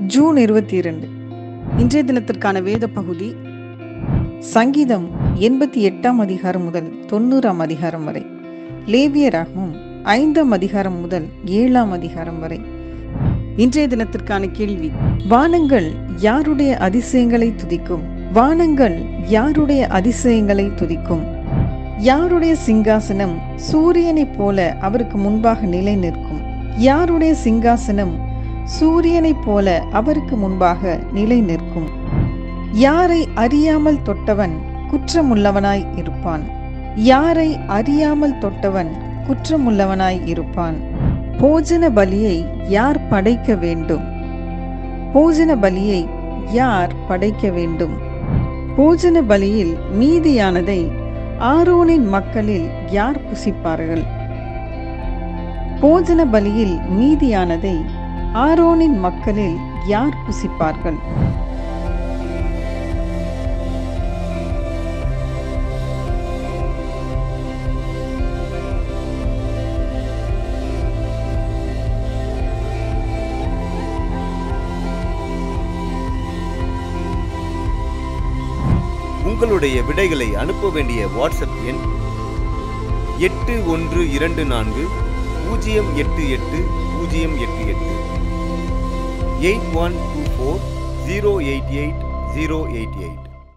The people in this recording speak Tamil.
ஜூன் இருபத்தி இரண்டு இன்றைய தினத்திற்கான வேத பகுதி சங்கீதம் எண்பத்தி எட்டாம் அதிகாரம் முதல் தொண்ணூறாம் அதிகாரம் வரை லேவியராகவும் ஐந்தாம் அதிகாரம் முதல் ஏழாம் அதிகாரம் வரை இன்றைய தினத்திற்கான கேள்வி வானங்கள் யாருடைய அதிசயங்களை துதிக்கும் வானங்கள் யாருடைய அதிசயங்களை துதிக்கும் யாருடைய சிங்காசனம் சூரியனைப் போல அவருக்கு முன்பாக நிலை நிற்கும் யாருடைய சிங்காசனம் சூரியனைப் போல அவருக்கு முன்பாக நிலை நிற்கும் யாரை அறியாமல் தொட்டவன் குற்றமுள்ளவனாய் இருப்பான் யாரை அறியாமல் தொட்டவன் குற்றமுள்ளவனாய் இருப்பான் போஜன பலியை யார் படைக்க வேண்டும் போஜன பலியை யார் படைக்க வேண்டும் போஜன பலியில் மீதியானதை ஆரோனின் மக்களில் யார் புசிப்பார்கள் போஜன பலியில் மீதியானதை ஆரோனின் மக்களில் யார் புசிப்பார்கள் உங்களுடைய விடைகளை அனுப்ப வேண்டிய வாட்ஸ்அப் எண் எட்டு ஒன்று இரண்டு நான்கு பூஜ்ஜியம் எட்டு எட்டு பூஜ்ஜியம் எட்டு எட்டு eight one two four zero eight eight zero eight eight